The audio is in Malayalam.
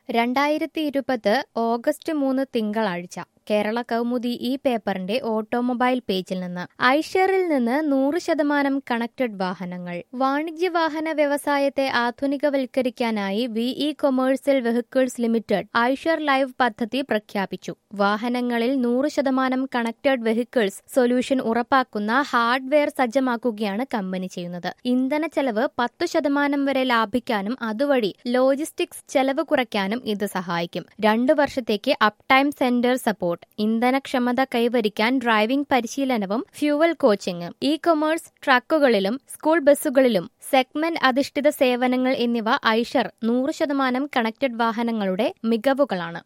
രണ്ടായിരത്തി ഇരുപത് ഓഗസ്റ്റ് മൂന്ന് തിങ്കളാഴ്ച കേരള കൗമുദി ഈ പേപ്പറിന്റെ ഓട്ടോമൊബൈൽ പേജിൽ നിന്ന് ഐഷറിൽ നിന്ന് നൂറ് ശതമാനം കണക്റ്റഡ് വാഹനങ്ങൾ വാണിജ്യ വാഹന വ്യവസായത്തെ ആധുനികവൽക്കരിക്കാനായി V E commercial vehicles limited Eicher live പദ്ധതി പ്രഖ്യാപിച്ചു വാഹനങ്ങളിൽ നൂറ് ശതമാനം കണക്റ്റഡ് വെഹിക്കിൾസ് സൊല്യൂഷൻ ഉറപ്പാക്കുന്ന ഹാർഡ്വെയർ സജ്ജമാക്കുകയാണ് കമ്പനി ചെയ്യുന്നത് ഇന്ധന ചെലവ് പത്തു ശതമാനം വരെ ലാഭിക്കാനും അതുവഴി ലോജിസ്റ്റിക്സ് ചെലവ് കുറയ്ക്കാനും ഇത് സഹായിക്കും രണ്ടു വർഷത്തേക്ക് അപ് ടൈം സെന്റർ സപ്പോർട്ട് ഇന്ധനക്ഷമത കൈവരിക്കാൻ ഡ്രൈവിംഗ് പരിശീലനവും ഫ്യൂവൽ കോച്ചിങ്ങും ഇ കൊമേഴ്സ് ട്രക്കുകളിലും സ്കൂൾ ബസ്സുകളിലും സെഗ്മെന്റ് അധിഷ്ഠിത സേവനങ്ങൾ എന്നിവ ഐഷർ നൂറ് ശതമാനം കണക്റ്റഡ് വാഹനങ്ങളുടെ മികവുകളാണ്